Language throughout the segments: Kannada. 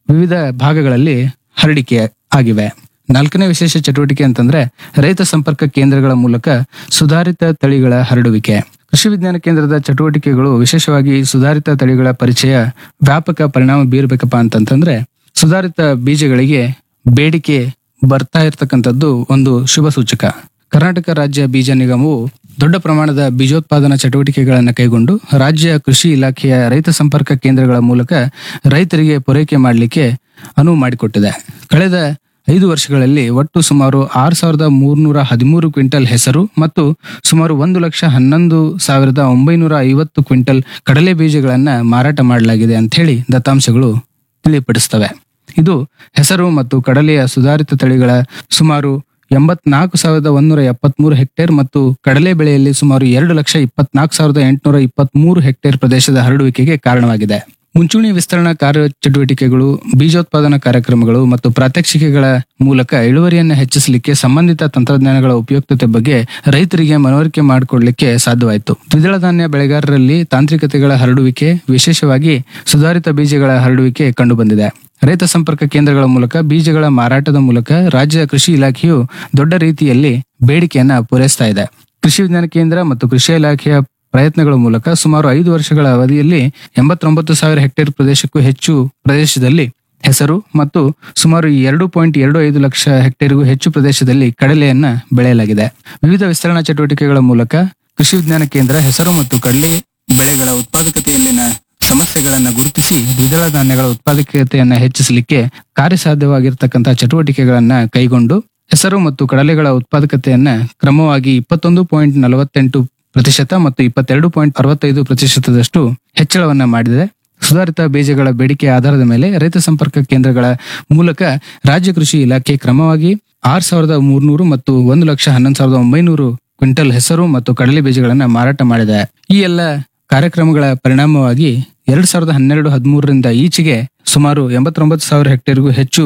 ವಿವಿಧ ಭಾಗಗಳಲ್ಲಿ ಹರಡಿಕೆ ಆಗಿವೆ ನಾಲ್ಕನೇ ವಿಶೇಷ ಚಟುವಟಿಕೆ ಅಂತಂದ್ರೆ ರೈತ ಸಂಪರ್ಕ ಕೇಂದ್ರಗಳ ಮೂಲಕ ಸುಧಾರಿತ ತಳಿಗಳ ಹರಡುವಿಕೆ ಕೃಷಿ ವಿಜ್ಞಾನ ಕೇಂದ್ರದ ಚಟುವಟಿಕೆಗಳು ವಿಶೇಷವಾಗಿ ಸುಧಾರಿತ ತಳಿಗಳ ಪರಿಚಯ ವ್ಯಾಪಕ ಪರಿಣಾಮ ಬೀರ್ಬೇಕಪ್ಪ ಅಂತಂತಂದ್ರೆ ಸುಧಾರಿತ ಬೀಜಗಳಿಗೆ ಬೇಡಿಕೆ ಬರ್ತಾ ಇರತಕ್ಕಂಥದ್ದು ಒಂದು ಶುಭ ಸೂಚಕ ಕರ್ನಾಟಕ ರಾಜ್ಯ ಬೀಜ ನಿಗಮವು ದೊಡ್ಡ ಪ್ರಮಾಣದ ಬೀಜೋತ್ಪಾದನಾ ಚಟುವಟಿಕೆಗಳನ್ನು ಕೈಗೊಂಡು ರಾಜ್ಯ ಕೃಷಿ ಇಲಾಖೆಯ ರೈತ ಸಂಪರ್ಕ ಕೇಂದ್ರಗಳ ಮೂಲಕ ರೈತರಿಗೆ ಪೂರೈಕೆ ಮಾಡಲಿಕ್ಕೆ ಅನುವು ಮಾಡಿಕೊಟ್ಟಿದೆ ಕಳೆದ ಐದು ವರ್ಷಗಳಲ್ಲಿ ಒಟ್ಟು ಸುಮಾರು ಆರು ಸಾವಿರದ ಮೂರ್ನೂರ ಹದಿಮೂರು ಕ್ವಿಂಟಲ್ ಹೆಸರು ಮತ್ತು ಸುಮಾರು ಒಂದು ಲಕ್ಷ ಹನ್ನೊಂದು ಸಾವಿರದ ಒಂಬೈನೂರ ಐವತ್ತು ಕ್ವಿಂಟಲ್ ಕಡಲೆ ಬೀಜಗಳನ್ನ ಮಾರಾಟ ಮಾಡಲಾಗಿದೆ ಅಂತ ಹೇಳಿ ದತ್ತಾಂಶಗಳು ತಿಳಿಪಡಿಸ್ತವೆ ಇದು ಹೆಸರು ಮತ್ತು ಕಡಲೆಯ ಸುಧಾರಿತ ತಳಿಗಳ ಸುಮಾರು ಎಂಬತ್ನಾಲ್ಕು ಸಾವಿರದ ಒಂದೂರ ಎಪ್ಪತ್ಮೂರು ಹೆಕ್ಟೇರ್ ಮತ್ತು ಕಡಲೆ ಬೆಳೆಯಲ್ಲಿ ಸುಮಾರು ಎರಡು ಲಕ್ಷ ಇಪ್ಪತ್ನಾಲ್ಕು ಸಾವಿರದ ಎಂಟುನೂರ ಇಪ್ಪತ್ಮೂರು ಹೆಕ್ಟೇರ್ ಪ್ರದೇಶದ ಹರಡುವಿಕೆಗೆ ಕಾರಣವಾಗಿದೆ ಮುಂಚೂಣಿ ವಿಸ್ತರಣಾ ಕಾರ್ಯ ಚಟುವಟಿಕೆಗಳು ಬೀಜೋತ್ಪಾದನಾ ಕಾರ್ಯಕ್ರಮಗಳು ಮತ್ತು ಪ್ರಾತ್ಯಕ್ಷಿಕೆಗಳ ಮೂಲಕ ಇಳುವರಿಯನ್ನು ಹೆಚ್ಚಿಸಲಿಕ್ಕೆ ಸಂಬಂಧಿತ ತಂತ್ರಜ್ಞಾನಗಳ ಉಪಯುಕ್ತತೆ ಬಗ್ಗೆ ರೈತರಿಗೆ ಮನವರಿಕೆ ಮಾಡಿಕೊಡ್ಲಿಕ್ಕೆ ಸಾಧ್ಯವಾಯಿತು ದ್ವಿದಳ ಧಾನ್ಯ ಬೆಳೆಗಾರರಲ್ಲಿ ತಾಂತ್ರಿಕತೆಗಳ ಹರಡುವಿಕೆ ವಿಶೇಷವಾಗಿ ಸುಧಾರಿತ ಬೀಜಗಳ ಹರಡುವಿಕೆ ಕಂಡುಬಂದಿದೆ ರೈತ ಸಂಪರ್ಕ ಕೇಂದ್ರಗಳ ಮೂಲಕ ಬೀಜಗಳ ಮಾರಾಟದ ಮೂಲಕ ರಾಜ್ಯ ಕೃಷಿ ಇಲಾಖೆಯು ದೊಡ್ಡ ರೀತಿಯಲ್ಲಿ ಬೇಡಿಕೆಯನ್ನ ಪೂರೈಸ್ತಾ ಇದೆ ಕೃಷಿ ವಿಜ್ಞಾನ ಕೇಂದ್ರ ಮತ್ತು ಕೃಷಿ ಇಲಾಖೆಯ ಪ್ರಯತ್ನಗಳ ಮೂಲಕ ಸುಮಾರು ಐದು ವರ್ಷಗಳ ಅವಧಿಯಲ್ಲಿ ಎಂಬತ್ತೊಂಬತ್ತು ಸಾವಿರ ಹೆಕ್ಟೇರ್ ಪ್ರದೇಶಕ್ಕೂ ಹೆಚ್ಚು ಪ್ರದೇಶದಲ್ಲಿ ಹೆಸರು ಮತ್ತು ಸುಮಾರು ಎರಡು ಪಾಯಿಂಟ್ ಎರಡು ಐದು ಲಕ್ಷ ಹೆಕ್ಟೇರ್ಗೂ ಹೆಚ್ಚು ಪ್ರದೇಶದಲ್ಲಿ ಕಡಲೆಯನ್ನ ಬೆಳೆಯಲಾಗಿದೆ ವಿವಿಧ ವಿಸ್ತರಣಾ ಚಟುವಟಿಕೆಗಳ ಮೂಲಕ ಕೃಷಿ ವಿಜ್ಞಾನ ಕೇಂದ್ರ ಹೆಸರು ಮತ್ತು ಕಡಲೆ ಬೆಳೆಗಳ ಉತ್ಪಾದಕತೆಯಲ್ಲಿನ ಸಮಸ್ಯೆಗಳನ್ನು ಗುರುತಿಸಿ ದ್ವಿದಳ ಧಾನ್ಯಗಳ ಉತ್ಪಾದಕತೆಯನ್ನ ಹೆಚ್ಚಿಸಲಿಕ್ಕೆ ಕಾರ್ಯಸಾಧ್ಯವಾಗಿರ್ತಕ್ಕಂತಹ ಚಟುವಟಿಕೆಗಳನ್ನ ಕೈಗೊಂಡು ಹೆಸರು ಮತ್ತು ಕಡಲೆಗಳ ಉತ್ಪಾದಕತೆಯನ್ನ ಕ್ರಮವಾಗಿ ಇಪ್ಪತ್ತೊಂದು ಪಾಯಿಂಟ್ ನಲವತ್ತೆಂಟು ಪ್ರತಿಶತ ಮತ್ತು ಇಪ್ಪತ್ತೆರಡು ಪಾಯಿಂಟ್ ಅರವತ್ತೈದು ಪ್ರತಿಶತದಷ್ಟು ಹೆಚ್ಚಳವನ್ನ ಮಾಡಿದೆ ಸುಧಾರಿತ ಬೀಜಗಳ ಬೇಡಿಕೆ ಆಧಾರದ ಮೇಲೆ ರೈತ ಸಂಪರ್ಕ ಕೇಂದ್ರಗಳ ಮೂಲಕ ರಾಜ್ಯ ಕೃಷಿ ಇಲಾಖೆ ಕ್ರಮವಾಗಿ ಆರ್ ಸಾವಿರದ ಮೂರ್ನೂರು ಮತ್ತು ಒಂದು ಲಕ್ಷ ಹನ್ನೊಂದು ಸಾವಿರದ ಒಂಬೈನೂರು ಕ್ವಿಂಟಲ್ ಹೆಸರು ಮತ್ತು ಕಡಲೆ ಬೀಜಗಳನ್ನ ಮಾರಾಟ ಮಾಡಿದೆ ಈ ಎಲ್ಲ ಕಾರ್ಯಕ್ರಮಗಳ ಪರಿಣಾಮವಾಗಿ ಎರಡ್ ಸಾವಿರದ ಹನ್ನೆರಡು ಹದಿಮೂರರಿಂದ ಈಚೆಗೆ ಸುಮಾರು ಎಂಬತ್ತೊಂಬತ್ತು ಸಾವಿರ ಹೆಕ್ಟೇರ್ಗೂ ಹೆಚ್ಚು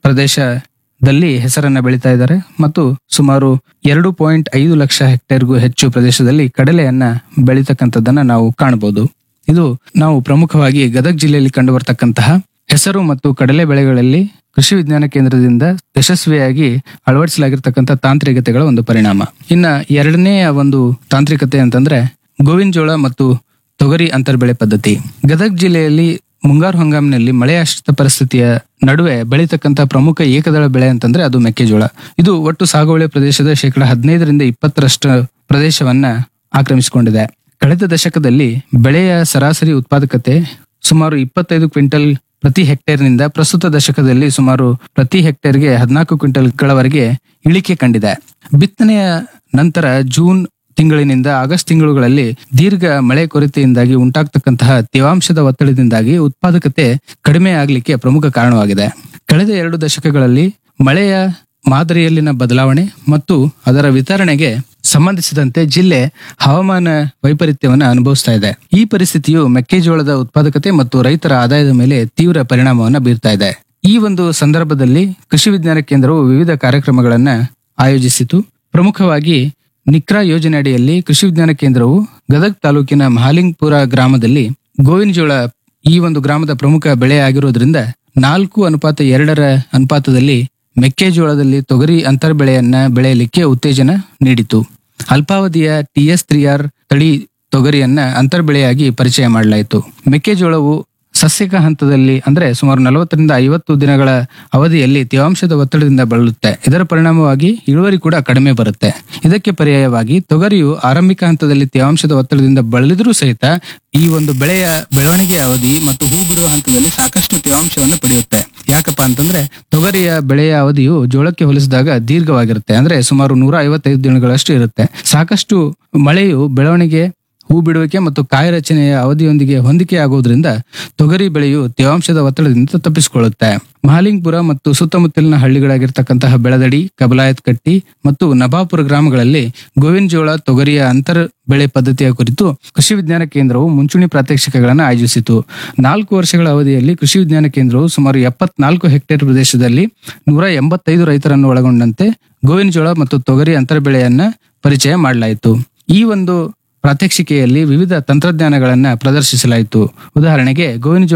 ಪ್ರದೇಶದಲ್ಲಿ ಹೆಸರನ್ನ ಬೆಳೀತಾ ಇದ್ದಾರೆ ಮತ್ತು ಸುಮಾರು ಎರಡು ಪಾಯಿಂಟ್ ಐದು ಲಕ್ಷ ಹೆಕ್ಟೇರ್ಗೂ ಹೆಚ್ಚು ಪ್ರದೇಶದಲ್ಲಿ ಕಡಲೆಯನ್ನ ಬೆಳೀತಕ್ಕಂಥದ್ದನ್ನ ನಾವು ಕಾಣಬಹುದು ಇದು ನಾವು ಪ್ರಮುಖವಾಗಿ ಗದಗ ಜಿಲ್ಲೆಯಲ್ಲಿ ಕಂಡು ಬರ್ತಕ್ಕಂತಹ ಹೆಸರು ಮತ್ತು ಕಡಲೆ ಬೆಳೆಗಳಲ್ಲಿ ಕೃಷಿ ವಿಜ್ಞಾನ ಕೇಂದ್ರದಿಂದ ಯಶಸ್ವಿಯಾಗಿ ಅಳವಡಿಸಲಾಗಿರ್ತಕ್ಕಂಥ ತಾಂತ್ರಿಕತೆಗಳ ಒಂದು ಪರಿಣಾಮ ಇನ್ನ ಎರಡನೆಯ ಒಂದು ತಾಂತ್ರಿಕತೆ ಅಂತಂದ್ರೆ ಗೋವಿನ ಜೋಳ ಮತ್ತು ತೊಗರಿ ಅಂತರ್ಬೆಳೆ ಪದ್ಧತಿ ಗದಗ ಜಿಲ್ಲೆಯಲ್ಲಿ ಮುಂಗಾರು ಹಂಗಾಮಿನಲ್ಲಿ ಮಳೆಯಾಶ್ರಿತ ಪರಿಸ್ಥಿತಿಯ ನಡುವೆ ಬೆಳೀತಕ್ಕಂಥ ಪ್ರಮುಖ ಏಕದಳ ಬೆಳೆ ಅಂತಂದ್ರೆ ಅದು ಮೆಕ್ಕೆಜೋಳ ಇದು ಒಟ್ಟು ಸಾಗುವಳಿ ಪ್ರದೇಶದ ಶೇಕಡ ಹದಿನೈದರಿಂದ ಇಪ್ಪತ್ತರಷ್ಟು ಪ್ರದೇಶವನ್ನ ಆಕ್ರಮಿಸಿಕೊಂಡಿದೆ ಕಳೆದ ದಶಕದಲ್ಲಿ ಬೆಳೆಯ ಸರಾಸರಿ ಉತ್ಪಾದಕತೆ ಸುಮಾರು ಇಪ್ಪತ್ತೈದು ಕ್ವಿಂಟಲ್ ಪ್ರತಿ ಹೆಕ್ಟೇರ್ನಿಂದ ಪ್ರಸ್ತುತ ದಶಕದಲ್ಲಿ ಸುಮಾರು ಪ್ರತಿ ಹೆಕ್ಟೇರ್ಗೆ ಹದಿನಾಲ್ಕು ಕ್ವಿಂಟಲ್ಗಳವರೆಗೆ ಇಳಿಕೆ ಕಂಡಿದೆ ಬಿತ್ತನೆಯ ನಂತರ ಜೂನ್ ತಿಂಗಳಿನಿಂದ ಆಗಸ್ಟ್ ತಿಂಗಳುಗಳಲ್ಲಿ ದೀರ್ಘ ಮಳೆ ಕೊರತೆಯಿಂದಾಗಿ ಉಂಟಾಗ್ತಕ್ಕಂತಹ ತೇವಾಂಶದ ಒತ್ತಡದಿಂದಾಗಿ ಉತ್ಪಾದಕತೆ ಕಡಿಮೆ ಆಗಲಿಕ್ಕೆ ಪ್ರಮುಖ ಕಾರಣವಾಗಿದೆ ಕಳೆದ ಎರಡು ದಶಕಗಳಲ್ಲಿ ಮಳೆಯ ಮಾದರಿಯಲ್ಲಿನ ಬದಲಾವಣೆ ಮತ್ತು ಅದರ ವಿತರಣೆಗೆ ಸಂಬಂಧಿಸಿದಂತೆ ಜಿಲ್ಲೆ ಹವಾಮಾನ ವೈಪರೀತ್ಯವನ್ನು ಅನುಭವಿಸ್ತಾ ಇದೆ ಈ ಪರಿಸ್ಥಿತಿಯು ಮೆಕ್ಕೆಜೋಳದ ಉತ್ಪಾದಕತೆ ಮತ್ತು ರೈತರ ಆದಾಯದ ಮೇಲೆ ತೀವ್ರ ಪರಿಣಾಮವನ್ನು ಬೀರ್ತಾ ಇದೆ ಈ ಒಂದು ಸಂದರ್ಭದಲ್ಲಿ ಕೃಷಿ ವಿಜ್ಞಾನ ಕೇಂದ್ರವು ವಿವಿಧ ಕಾರ್ಯಕ್ರಮಗಳನ್ನ ಆಯೋಜಿಸಿತು ಪ್ರಮುಖವಾಗಿ ನಿಕ್ರಾ ಯೋಜನೆ ಅಡಿಯಲ್ಲಿ ಕೃಷಿ ವಿಜ್ಞಾನ ಕೇಂದ್ರವು ಗದಗ್ ತಾಲೂಕಿನ ಮಹಾಲಿಂಗ್ಪುರ ಗ್ರಾಮದಲ್ಲಿ ಗೋವಿನ ಜೋಳ ಈ ಒಂದು ಗ್ರಾಮದ ಪ್ರಮುಖ ಬೆಳೆ ಆಗಿರೋದ್ರಿಂದ ನಾಲ್ಕು ಅನುಪಾತ ಎರಡರ ಅನುಪಾತದಲ್ಲಿ ಮೆಕ್ಕೆಜೋಳದಲ್ಲಿ ತೊಗರಿ ಅಂತರ್ಬೆಳೆಯನ್ನ ಬೆಳೆಯಲಿಕ್ಕೆ ಉತ್ತೇಜನ ನೀಡಿತು ಅಲ್ಪಾವಧಿಯ ಟಿಎಸ್ ತ್ರೀ ಆರ್ ತಳಿ ತೊಗರಿಯನ್ನ ಅಂತರ್ಬೆಳೆಯಾಗಿ ಪರಿಚಯ ಮಾಡಲಾಯಿತು ಮೆಕ್ಕೆಜೋಳವು ಸಸ್ಯಕ ಹಂತದಲ್ಲಿ ಅಂದ್ರೆ ಸುಮಾರು ನಲವತ್ತರಿಂದ ಐವತ್ತು ದಿನಗಳ ಅವಧಿಯಲ್ಲಿ ತೇವಾಂಶದ ಒತ್ತಡದಿಂದ ಬಳಲುತ್ತೆ ಇದರ ಪರಿಣಾಮವಾಗಿ ಇಳುವರಿ ಕೂಡ ಕಡಿಮೆ ಬರುತ್ತೆ ಇದಕ್ಕೆ ಪರ್ಯಾಯವಾಗಿ ತೊಗರಿಯು ಆರಂಭಿಕ ಹಂತದಲ್ಲಿ ತೇವಾಂಶದ ಒತ್ತಡದಿಂದ ಬಳಲಿದ್ರೂ ಸಹಿತ ಈ ಒಂದು ಬೆಳೆಯ ಬೆಳವಣಿಗೆ ಅವಧಿ ಮತ್ತು ಹೂ ಬಿಡುವ ಹಂತದಲ್ಲಿ ಸಾಕಷ್ಟು ತೇವಾಂಶವನ್ನು ಪಡೆಯುತ್ತೆ ಯಾಕಪ್ಪ ಅಂತಂದ್ರೆ ತೊಗರಿಯ ಬೆಳೆಯ ಅವಧಿಯು ಜೋಳಕ್ಕೆ ಹೋಲಿಸಿದಾಗ ದೀರ್ಘವಾಗಿರುತ್ತೆ ಅಂದ್ರೆ ಸುಮಾರು ನೂರ ಐವತ್ತೈದು ದಿನಗಳಷ್ಟು ಇರುತ್ತೆ ಸಾಕಷ್ಟು ಮಳೆಯು ಬೆಳವಣಿಗೆ ಹೂ ಬಿಡುವಿಕೆ ಮತ್ತು ಕಾಯಿ ರಚನೆಯ ಅವಧಿಯೊಂದಿಗೆ ಹೊಂದಿಕೆ ಆಗುವುದರಿಂದ ತೊಗರಿ ಬೆಳೆಯು ತೇವಾಂಶದ ಒತ್ತಡದಿಂದ ತಪ್ಪಿಸಿಕೊಳ್ಳುತ್ತೆ ಮಹಾಲಿಂಗ್ಪುರ ಮತ್ತು ಸುತ್ತಮುತ್ತಲಿನ ಹಳ್ಳಿಗಳಾಗಿರ್ತಕ್ಕಂತಹ ಬೆಳದಡಿ ಕಬಲಾಯತ್ ಕಟ್ಟಿ ಮತ್ತು ನಭಾಪುರ ಗ್ರಾಮಗಳಲ್ಲಿ ಗೋವಿನ ಜೋಳ ತೊಗರಿಯ ಅಂತರ್ ಬೆಳೆ ಪದ್ಧತಿಯ ಕುರಿತು ಕೃಷಿ ವಿಜ್ಞಾನ ಕೇಂದ್ರವು ಮುಂಚೂಣಿ ಪ್ರಾತ್ಯಕ್ಷಿಕೆಗಳನ್ನು ಆಯೋಜಿಸಿತು ನಾಲ್ಕು ವರ್ಷಗಳ ಅವಧಿಯಲ್ಲಿ ಕೃಷಿ ವಿಜ್ಞಾನ ಕೇಂದ್ರವು ಸುಮಾರು ಎಪ್ಪತ್ನಾಲ್ಕು ಹೆಕ್ಟೇರ್ ಪ್ರದೇಶದಲ್ಲಿ ನೂರ ಎಂಬತ್ತೈದು ರೈತರನ್ನು ಒಳಗೊಂಡಂತೆ ಗೋವಿನ ಜೋಳ ಮತ್ತು ತೊಗರಿ ಅಂತರ್ ಬೆಳೆಯನ್ನ ಪರಿಚಯ ಮಾಡಲಾಯಿತು ಈ ಒಂದು ಪ್ರಾತ್ಯಕ್ಷಿಕೆಯಲ್ಲಿ ವಿವಿಧ ತಂತ್ರಜ್ಞಾನಗಳನ್ನ ಪ್ರದರ್ಶಿಸಲಾಯಿತು ಉದಾಹರಣೆಗೆ ಗೋವಿನ ಜೋಳ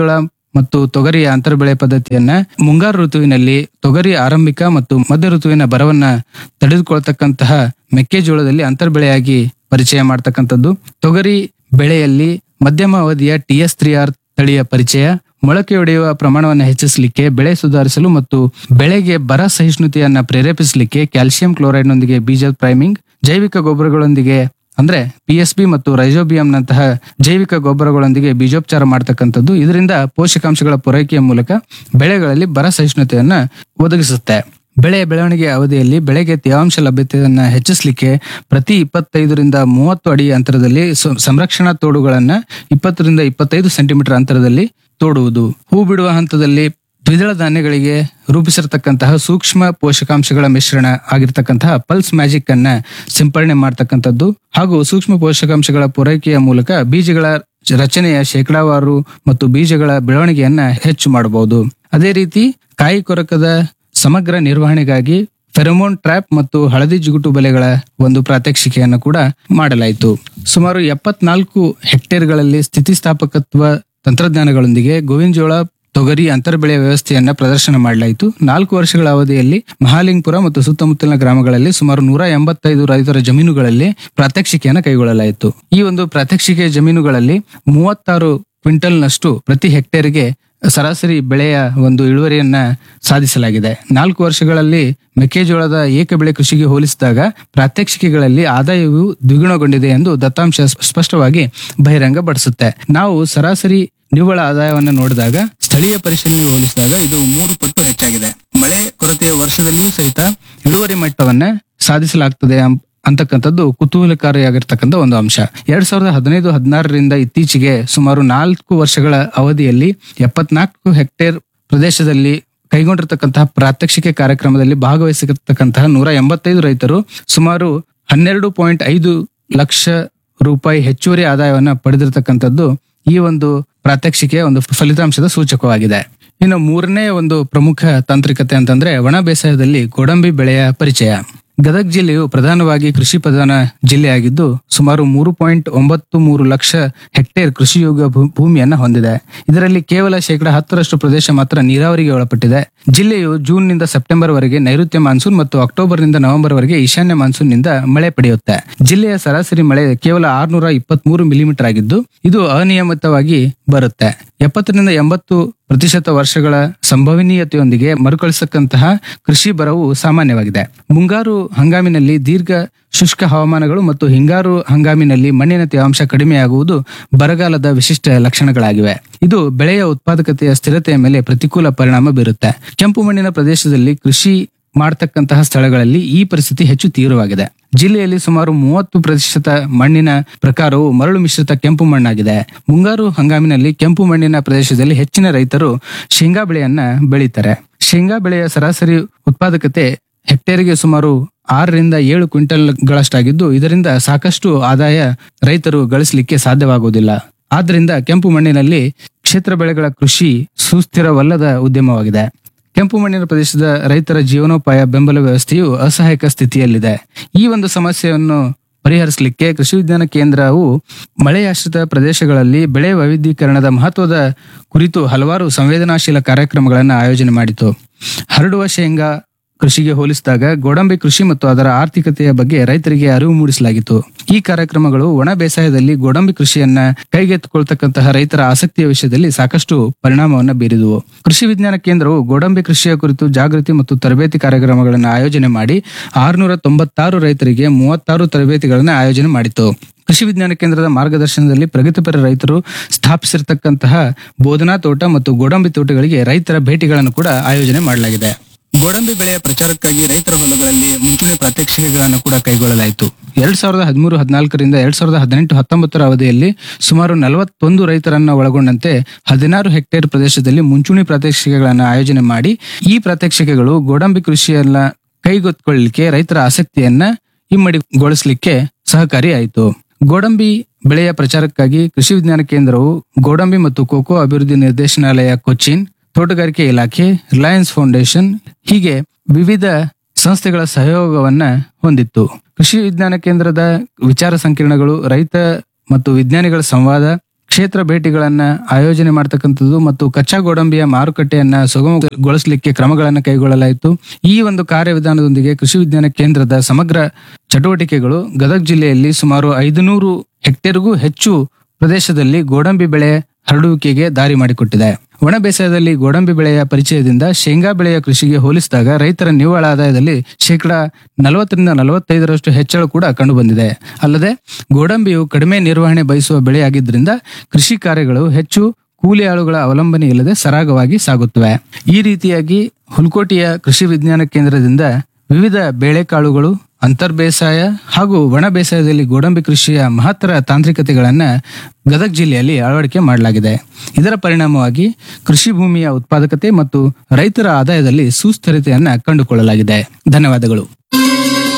ಮತ್ತು ತೊಗರಿಯ ಅಂತರ್ಬೆಳೆ ಪದ್ಧತಿಯನ್ನ ಮುಂಗಾರು ಋತುವಿನಲ್ಲಿ ತೊಗರಿ ಆರಂಭಿಕ ಮತ್ತು ಮಧ್ಯ ಋತುವಿನ ಬರವನ್ನ ತಡೆದುಕೊಳ್ತಕ್ಕಂತಹ ಮೆಕ್ಕೆಜೋಳದಲ್ಲಿ ಅಂತರ್ಬೆಳೆಯಾಗಿ ಪರಿಚಯ ಮಾಡ್ತಕ್ಕಂಥದ್ದು ತೊಗರಿ ಬೆಳೆಯಲ್ಲಿ ಮಧ್ಯಮ ಅವಧಿಯ ಟಿ ಎಸ್ ತ್ರೀ ಆರ್ ತಳಿಯ ಪರಿಚಯ ಮೊಳಕೆಯೊಡೆಯುವ ಪ್ರಮಾಣವನ್ನು ಹೆಚ್ಚಿಸಲಿಕ್ಕೆ ಬೆಳೆ ಸುಧಾರಿಸಲು ಮತ್ತು ಬೆಳೆಗೆ ಬರ ಸಹಿಷ್ಣುತೆಯನ್ನ ಪ್ರೇರೇಪಿಸಲಿಕ್ಕೆ ಕ್ಯಾಲ್ಸಿಯಂ ಕ್ಲೋರೈಡ್ನೊಂದಿಗೆ ಬೀಜ ಪ್ರೈಮಿಂಗ್ ಜೈವಿಕ ಗೊಬ್ಬರಗಳೊಂದಿಗೆ ಅಂದ್ರೆ ಪಿ ಎಸ್ ಬಿ ಮತ್ತು ರೈಜೋಬಿಯಂನಂತಹ ಜೈವಿಕ ಗೊಬ್ಬರಗಳೊಂದಿಗೆ ಬೀಜೋಪಚಾರ ಮಾಡ್ತಕ್ಕಂಥದ್ದು ಇದರಿಂದ ಪೋಷಕಾಂಶಗಳ ಪೂರೈಕೆಯ ಮೂಲಕ ಬೆಳೆಗಳಲ್ಲಿ ಬರ ಸಹಿಷ್ಣುತೆಯನ್ನ ಒದಗಿಸುತ್ತೆ ಬೆಳೆ ಬೆಳವಣಿಗೆ ಅವಧಿಯಲ್ಲಿ ಬೆಳೆಗೆ ತೇವಾಂಶ ಲಭ್ಯತೆಯನ್ನ ಹೆಚ್ಚಿಸಲಿಕ್ಕೆ ಪ್ರತಿ ಇಪ್ಪತ್ತೈದರಿಂದ ಮೂವತ್ತು ಅಡಿ ಅಂತರದಲ್ಲಿ ಸು- ಸಂರಕ್ಷಣಾ ತೋಡುಗಳನ್ನ ಇಪ್ಪತ್ತರಿಂದ ಇಪ್ಪತ್ತೈದು ಸೆಂಟಿಮೀಟರ್ ಅಂತರದಲ್ಲಿ ತೋಡುವುದು ಹೂ ಬಿಡುವ ಹಂತದಲ್ಲಿ ದ್ವಿದಳ ಧಾನ್ಯಗಳಿಗೆ ರೂಪಿಸಿರ್ತಕ್ಕಂತಹ ಸೂಕ್ಷ್ಮ ಪೋಷಕಾಂಶಗಳ ಮಿಶ್ರಣ ಆಗಿರ್ತಕ್ಕಂತಹ ಪಲ್ಸ್ ಮ್ಯಾಜಿಕ್ ಅನ್ನ ಸಿಂಪರಣೆ ಮಾಡ್ತಕ್ಕಂಥದ್ದು ಹಾಗೂ ಸೂಕ್ಷ್ಮ ಪೋಷಕಾಂಶಗಳ ಪೂರೈಕೆಯ ಮೂಲಕ ಬೀಜಗಳ ರಚನೆಯ ಶೇಕಡಾವಾರು ಮತ್ತು ಬೀಜಗಳ ಬೆಳವಣಿಗೆಯನ್ನ ಹೆಚ್ಚು ಮಾಡಬಹುದು ಅದೇ ರೀತಿ ಕಾಯಿ ಕೊರಕದ ಸಮಗ್ರ ನಿರ್ವಹಣೆಗಾಗಿ ಫೆರೋಮೋನ್ ಟ್ರ್ಯಾಪ್ ಮತ್ತು ಹಳದಿ ಜಿಗುಟು ಬೆಲೆಗಳ ಒಂದು ಪ್ರಾತ್ಯಕ್ಷಿಕೆಯನ್ನು ಕೂಡ ಮಾಡಲಾಯಿತು ಸುಮಾರು ಎಪ್ಪತ್ನಾಲ್ಕು ಹೆಕ್ಟೇರ್ಗಳಲ್ಲಿ ಸ್ಥಿತಿಸ್ಥಾಪಕತ್ವ ತಂತ್ರಜ್ಞಾನಗಳೊಂದಿಗೆ ಗೋವಿನಜೋಳ ತೊಗರಿ ಅಂತರ್ಬೆಳೆ ವ್ಯವಸ್ಥೆಯನ್ನ ಪ್ರದರ್ಶನ ಮಾಡಲಾಯಿತು ನಾಲ್ಕು ವರ್ಷಗಳ ಅವಧಿಯಲ್ಲಿ ಮಹಾಲಿಂಗ್ಪುರ ಮತ್ತು ಸುತ್ತಮುತ್ತಲಿನ ಗ್ರಾಮಗಳಲ್ಲಿ ಸುಮಾರು ನೂರ ಎಂಬತ್ತೈದು ರೈತರ ಜಮೀನುಗಳಲ್ಲಿ ಪ್ರಾತ್ಯಕ್ಷಿಕೆಯನ್ನು ಕೈಗೊಳ್ಳಲಾಯಿತು ಈ ಒಂದು ಪ್ರಾತ್ಯಕ್ಷಿಕೆ ಜಮೀನುಗಳಲ್ಲಿ ಮೂವತ್ತಾರು ಕ್ವಿಂಟಲ್ನಷ್ಟು ಪ್ರತಿ ಹೆಕ್ಟೇರ್ಗೆ ಸರಾಸರಿ ಬೆಳೆಯ ಒಂದು ಇಳುವರಿಯನ್ನ ಸಾಧಿಸಲಾಗಿದೆ ನಾಲ್ಕು ವರ್ಷಗಳಲ್ಲಿ ಮೆಕ್ಕೆಜೋಳದ ಏಕ ಬೆಳೆ ಕೃಷಿಗೆ ಹೋಲಿಸಿದಾಗ ಪ್ರಾತ್ಯಕ್ಷಿಕೆಗಳಲ್ಲಿ ಆದಾಯವು ದ್ವಿಗುಣಗೊಂಡಿದೆ ಎಂದು ದತ್ತಾಂಶ ಸ್ಪಷ್ಟವಾಗಿ ಬಹಿರಂಗಪಡಿಸುತ್ತೆ ನಾವು ಸರಾಸರಿ ನಿವ್ವಳ ಆದಾಯವನ್ನು ನೋಡಿದಾಗ ಸ್ಥಳೀಯ ಪರಿಶೀಲನೆಗೆ ಹೋಲಿಸಿದಾಗ ಇದು ಮೂರು ಪಟ್ಟು ಹೆಚ್ಚಾಗಿದೆ ಮಳೆ ಕೊರತೆಯ ವರ್ಷದಲ್ಲಿಯೂ ಸಹಿತ ಇಳುವರಿ ಮಟ್ಟವನ್ನ ಸಾಧಿಸಲಾಗ್ತದೆ ಅಂ- ಅಂತಕ್ಕಂಥದ್ದು ಕುತೂಹಲಕಾರಿಯಾಗಿರ್ತಕ್ಕಂಥ ಒಂದು ಅಂಶ ಎರಡ್ ಸಾವಿರದ ಹದಿನೈದು ಹದಿನಾರರಿಂದ ಇತ್ತೀಚೆಗೆ ಸುಮಾರು ನಾಲ್ಕು ವರ್ಷಗಳ ಅವಧಿಯಲ್ಲಿ ಎಪ್ಪತ್ನಾಲ್ಕು ಹೆಕ್ಟೇರ್ ಪ್ರದೇಶದಲ್ಲಿ ಕೈಗೊಂಡಿರ್ತಕ್ಕಂತಹ ಪ್ರಾತ್ಯಕ್ಷಿಕೆ ಕಾರ್ಯಕ್ರಮದಲ್ಲಿ ಭಾಗವಹಿಸಿರ್ತಕ್ಕಂತಹ ನೂರ ಎಂಬತ್ತೈದು ರೈತರು ಸುಮಾರು ಹನ್ನೆರಡು ಪಾಯಿಂಟ್ ಐದು ಲಕ್ಷ ರೂಪಾಯಿ ಹೆಚ್ಚುವರಿ ಆದಾಯವನ್ನ ಪಡೆದಿರತಕ್ಕಂಥದ್ದು ಈ ಒಂದು ಪ್ರಾತ್ಯಕ್ಷಿಕೆಯ ಒಂದು ಫಲಿತಾಂಶದ ಸೂಚಕವಾಗಿದೆ ಇನ್ನು ಮೂರನೇ ಒಂದು ಪ್ರಮುಖ ತಾಂತ್ರಿಕತೆ ಅಂತಂದ್ರೆ ಒಣ ಬೇಸಾಯದಲ್ಲಿ ಗೋಡಂಬಿ ಬೆಳೆಯ ಪರಿಚಯ ಗದಗ ಜಿಲ್ಲೆಯು ಪ್ರಧಾನವಾಗಿ ಕೃಷಿ ಪ್ರಧಾನ ಜಿಲ್ಲೆಯಾಗಿದ್ದು ಸುಮಾರು ಮೂರು ಪಾಯಿಂಟ್ ಒಂಬತ್ತು ಮೂರು ಲಕ್ಷ ಹೆಕ್ಟೇರ್ ಕೃಷಿಯೋಗ್ಯ ಭೂ- ಭೂಮಿಯನ್ನ ಹೊಂದಿದೆ ಇದರಲ್ಲಿ ಕೇವಲ ಶೇಕಡಾ ಹತ್ತರಷ್ಟು ಪ್ರದೇಶ ಮಾತ್ರ ನೀರಾವರಿಗೆ ಒಳಪಟ್ಟಿದೆ ಜಿಲ್ಲೆಯು ಜೂನ್ ನಿಂದ ಸೆಪ್ಟೆಂಬರ್ ವರೆಗೆ ನೈಋತ್ಯ ಮಾನ್ಸೂನ್ ಮತ್ತು ಅಕ್ಟೋಬರ್ ನಿಂದ ನವೆಂಬರ್ ವರೆಗೆ ಈಶಾನ್ಯ ಮಾನ್ಸೂನ್ ನಿಂದ ಮಳೆ ಪಡೆಯುತ್ತೆ ಜಿಲ್ಲೆಯ ಸರಾಸರಿ ಮಳೆ ಕೇವಲ ಆರ್ನೂರ ಇಪ್ಪತ್ಮೂರು ಮಿಲಿಮೀಟರ್ ಆಗಿದ್ದು ಇದು ಅನಿಯಮಿತವಾಗಿ ಬರುತ್ತೆ ಎಪ್ಪತ್ತರಿಂದ ಎಂಬತ್ತು ಪ್ರತಿಶತ ವರ್ಷಗಳ ಸಂಭವನೀಯತೆಯೊಂದಿಗೆ ಮರುಕಳಿಸಕ್ಕಂತಹ ಕೃಷಿ ಬರವು ಸಾಮಾನ್ಯವಾಗಿದೆ ಮುಂಗಾರು ಹಂಗಾಮಿನಲ್ಲಿ ದೀರ್ಘ ಶುಷ್ಕ ಹವಾಮಾನಗಳು ಮತ್ತು ಹಿಂಗಾರು ಹಂಗಾಮಿನಲ್ಲಿ ಮಣ್ಣಿನ ತೇವಾಂಶ ಕಡಿಮೆಯಾಗುವುದು ಬರಗಾಲದ ವಿಶಿಷ್ಟ ಲಕ್ಷಣಗಳಾಗಿವೆ ಇದು ಬೆಳೆಯ ಉತ್ಪಾದಕತೆಯ ಸ್ಥಿರತೆಯ ಮೇಲೆ ಪ್ರತಿಕೂಲ ಪರಿಣಾಮ ಬೀರುತ್ತೆ ಕೆಂಪು ಮಣ್ಣಿನ ಪ್ರದೇಶದಲ್ಲಿ ಕೃಷಿ ಮಾಡತಕ್ಕಂತಹ ಸ್ಥಳಗಳಲ್ಲಿ ಈ ಪರಿಸ್ಥಿತಿ ಹೆಚ್ಚು ತೀವ್ರವಾಗಿದೆ ಜಿಲ್ಲೆಯಲ್ಲಿ ಸುಮಾರು ಮೂವತ್ತು ಪ್ರತಿಶತ ಮಣ್ಣಿನ ಪ್ರಕಾರವು ಮರಳು ಮಿಶ್ರಿತ ಕೆಂಪು ಮಣ್ಣಾಗಿದೆ ಮುಂಗಾರು ಹಂಗಾಮಿನಲ್ಲಿ ಕೆಂಪು ಮಣ್ಣಿನ ಪ್ರದೇಶದಲ್ಲಿ ಹೆಚ್ಚಿನ ರೈತರು ಶೇಂಗಾ ಬೆಳೆಯನ್ನ ಬೆಳೀತಾರೆ ಶೇಂಗಾ ಬೆಳೆಯ ಸರಾಸರಿ ಉತ್ಪಾದಕತೆ ಹೆಕ್ಟೇರ್ಗೆ ಸುಮಾರು ಆರರಿಂದ ಏಳು ಕ್ವಿಂಟಲ್ಗಳಷ್ಟಾಗಿದ್ದು ಇದರಿಂದ ಸಾಕಷ್ಟು ಆದಾಯ ರೈತರು ಗಳಿಸಲಿಕ್ಕೆ ಸಾಧ್ಯವಾಗುವುದಿಲ್ಲ ಆದ್ರಿಂದ ಕೆಂಪು ಮಣ್ಣಿನಲ್ಲಿ ಕ್ಷೇತ್ರ ಬೆಳೆಗಳ ಕೃಷಿ ಸುಸ್ಥಿರವಲ್ಲದ ಉದ್ಯಮವಾಗಿದೆ ಕೆಂಪು ಮಣ್ಣಿನ ಪ್ರದೇಶದ ರೈತರ ಜೀವನೋಪಾಯ ಬೆಂಬಲ ವ್ಯವಸ್ಥೆಯು ಅಸಹಾಯಕ ಸ್ಥಿತಿಯಲ್ಲಿದೆ ಈ ಒಂದು ಸಮಸ್ಯೆಯನ್ನು ಪರಿಹರಿಸಲಿಕ್ಕೆ ಕೃಷಿ ವಿಜ್ಞಾನ ಕೇಂದ್ರವು ಮಳೆಯಾಶ್ರಿತ ಪ್ರದೇಶಗಳಲ್ಲಿ ಬೆಳೆ ವೈವಿಧ್ಯೀಕರಣದ ಮಹತ್ವದ ಕುರಿತು ಹಲವಾರು ಸಂವೇದನಾಶೀಲ ಕಾರ್ಯಕ್ರಮಗಳನ್ನು ಆಯೋಜನೆ ಮಾಡಿತು ಹರಡುವ ಶೇಂಗಾ ಕೃಷಿಗೆ ಹೋಲಿಸಿದಾಗ ಗೋಡಂಬಿ ಕೃಷಿ ಮತ್ತು ಅದರ ಆರ್ಥಿಕತೆಯ ಬಗ್ಗೆ ರೈತರಿಗೆ ಅರಿವು ಮೂಡಿಸಲಾಗಿತ್ತು ಈ ಕಾರ್ಯಕ್ರಮಗಳು ಒಣ ಬೇಸಾಯದಲ್ಲಿ ಗೋಡಂಬಿ ಕೃಷಿಯನ್ನ ಕೈಗೆತ್ತಿಕೊಳ್ತಕ್ಕಂತಹ ರೈತರ ಆಸಕ್ತಿಯ ವಿಷಯದಲ್ಲಿ ಸಾಕಷ್ಟು ಪರಿಣಾಮವನ್ನು ಬೀರಿದುವು ಕೃಷಿ ವಿಜ್ಞಾನ ಕೇಂದ್ರವು ಗೋಡಂಬಿ ಕೃಷಿಯ ಕುರಿತು ಜಾಗೃತಿ ಮತ್ತು ತರಬೇತಿ ಕಾರ್ಯಕ್ರಮಗಳನ್ನು ಆಯೋಜನೆ ಮಾಡಿ ಆರುನೂರ ತೊಂಬತ್ತಾರು ರೈತರಿಗೆ ಮೂವತ್ತಾರು ತರಬೇತಿಗಳನ್ನು ಆಯೋಜನೆ ಮಾಡಿತು ಕೃಷಿ ವಿಜ್ಞಾನ ಕೇಂದ್ರದ ಮಾರ್ಗದರ್ಶನದಲ್ಲಿ ಪ್ರಗತಿಪರ ರೈತರು ಸ್ಥಾಪಿಸಿರ್ತಕ್ಕಂತಹ ಬೋಧನಾ ತೋಟ ಮತ್ತು ಗೋಡಂಬಿ ತೋಟಗಳಿಗೆ ರೈತರ ಭೇಟಿಗಳನ್ನು ಕೂಡ ಆಯೋಜನೆ ಮಾಡಲಾಗಿದೆ ಗೋಡಂಬಿ ಬೆಳೆಯ ಪ್ರಚಾರಕ್ಕಾಗಿ ರೈತರ ಹೊಲಗಳಲ್ಲಿ ಮುಂಚೂಣಿ ಪ್ರಾತ್ಯಕ್ಷಿಕೆಗಳನ್ನು ಕೂಡ ಕೈಗೊಳ್ಳಲಾಯಿತು ಎರಡ್ ಸಾವಿರದ ಹದಿಮೂರು ಹದಿನಾಲ್ಕರಿಂದ ಎರಡ್ ಸಾವಿರದ ಹದಿನೆಂಟು ಹತ್ತೊಂಬತ್ತರ ಅವಧಿಯಲ್ಲಿ ಸುಮಾರು ನಲವತ್ತೊಂದು ರೈತರನ್ನ ಒಳಗೊಂಡಂತೆ ಹದಿನಾರು ಹೆಕ್ಟೇರ್ ಪ್ರದೇಶದಲ್ಲಿ ಮುಂಚೂಣಿ ಪ್ರಾತ್ಯಕ್ಷಿಕೆಗಳನ್ನು ಆಯೋಜನೆ ಮಾಡಿ ಈ ಪ್ರಾತ್ಯಕ್ಷಿಕೆಗಳು ಗೋಡಂಬಿ ಕೃಷಿಯನ್ನ ಕೈಗೆತ್ತಿಕೊಳ್ಳಲಿಕ್ಕೆ ರೈತರ ಆಸಕ್ತಿಯನ್ನ ಇಮ್ಮಡಿಗೊಳಿಸಲಿಕ್ಕೆ ಸಹಕಾರಿಯಾಯಿತು ಗೋಡಂಬಿ ಬೆಳೆಯ ಪ್ರಚಾರಕ್ಕಾಗಿ ಕೃಷಿ ವಿಜ್ಞಾನ ಕೇಂದ್ರವು ಗೋಡಂಬಿ ಮತ್ತು ಕೋಕೋ ಅಭಿವೃದ್ಧಿ ನಿರ್ದೇಶನಾಲಯ ಕೊಚ್ಚಿನ್ ತೋಟಗಾರಿಕೆ ಇಲಾಖೆ ರಿಲಯನ್ಸ್ ಫೌಂಡೇಶನ್ ಹೀಗೆ ವಿವಿಧ ಸಂಸ್ಥೆಗಳ ಸಹಯೋಗವನ್ನ ಹೊಂದಿತ್ತು ಕೃಷಿ ವಿಜ್ಞಾನ ಕೇಂದ್ರದ ವಿಚಾರ ಸಂಕಿರಣಗಳು ರೈತ ಮತ್ತು ವಿಜ್ಞಾನಿಗಳ ಸಂವಾದ ಕ್ಷೇತ್ರ ಭೇಟಿಗಳನ್ನ ಆಯೋಜನೆ ಮಾಡ್ತಕ್ಕಂಥದ್ದು ಮತ್ತು ಕಚ್ಚಾ ಗೋಡಂಬಿಯ ಮಾರುಕಟ್ಟೆಯನ್ನ ಸುಗಮಗೊಳಿಸಲಿಕ್ಕೆ ಕ್ರಮಗಳನ್ನು ಕೈಗೊಳ್ಳಲಾಯಿತು ಈ ಒಂದು ಕಾರ್ಯವಿಧಾನದೊಂದಿಗೆ ಕೃಷಿ ವಿಜ್ಞಾನ ಕೇಂದ್ರದ ಸಮಗ್ರ ಚಟುವಟಿಕೆಗಳು ಗದಗ ಜಿಲ್ಲೆಯಲ್ಲಿ ಸುಮಾರು ಐದುನೂರು ಹೆಕ್ಟೇರ್ಗೂ ಹೆಚ್ಚು ಪ್ರದೇಶದಲ್ಲಿ ಗೋಡಂಬಿ ಬೆಳೆ ಹರಡುವಿಕೆಗೆ ದಾರಿ ಮಾಡಿಕೊಟ್ಟಿದೆ ಒಣ ಬೇಸಾಯದಲ್ಲಿ ಗೋಡಂಬಿ ಬೆಳೆಯ ಪರಿಚಯದಿಂದ ಶೇಂಗಾ ಬೆಳೆಯ ಕೃಷಿಗೆ ಹೋಲಿಸಿದಾಗ ರೈತರ ನಿವ್ವಳ ಆದಾಯದಲ್ಲಿ ಶೇಕಡಾ ನಲವತ್ತರಿಂದ ನಲವತ್ತೈದರಷ್ಟು ಹೆಚ್ಚಳ ಕೂಡ ಕಂಡುಬಂದಿದೆ ಅಲ್ಲದೆ ಗೋಡಂಬಿಯು ಕಡಿಮೆ ನಿರ್ವಹಣೆ ಬಯಸುವ ಬೆಳೆಯಾಗಿದ್ದರಿಂದ ಕೃಷಿ ಕಾರ್ಯಗಳು ಹೆಚ್ಚು ಕೂಲಿ ಆಳುಗಳ ಅವಲಂಬನೆ ಇಲ್ಲದೆ ಸರಾಗವಾಗಿ ಸಾಗುತ್ತವೆ ಈ ರೀತಿಯಾಗಿ ಹುಲ್ಕೋಟೆಯ ಕೃಷಿ ವಿಜ್ಞಾನ ಕೇಂದ್ರದಿಂದ ವಿವಿಧ ಬೇಳೆಕಾಳುಗಳು ಅಂತರ್ ಬೇಸಾಯ ಹಾಗೂ ಒಣ ಬೇಸಾಯದಲ್ಲಿ ಗೋಡಂಬಿ ಕೃಷಿಯ ಮಹತ್ತರ ತಾಂತ್ರಿಕತೆಗಳನ್ನ ಗದಗ ಜಿಲ್ಲೆಯಲ್ಲಿ ಅಳವಡಿಕೆ ಮಾಡಲಾಗಿದೆ ಇದರ ಪರಿಣಾಮವಾಗಿ ಕೃಷಿ ಭೂಮಿಯ ಉತ್ಪಾದಕತೆ ಮತ್ತು ರೈತರ ಆದಾಯದಲ್ಲಿ ಸುಸ್ಥಿರತೆಯನ್ನ ಕಂಡುಕೊಳ್ಳಲಾಗಿದೆ ಧನ್ಯವಾದಗಳು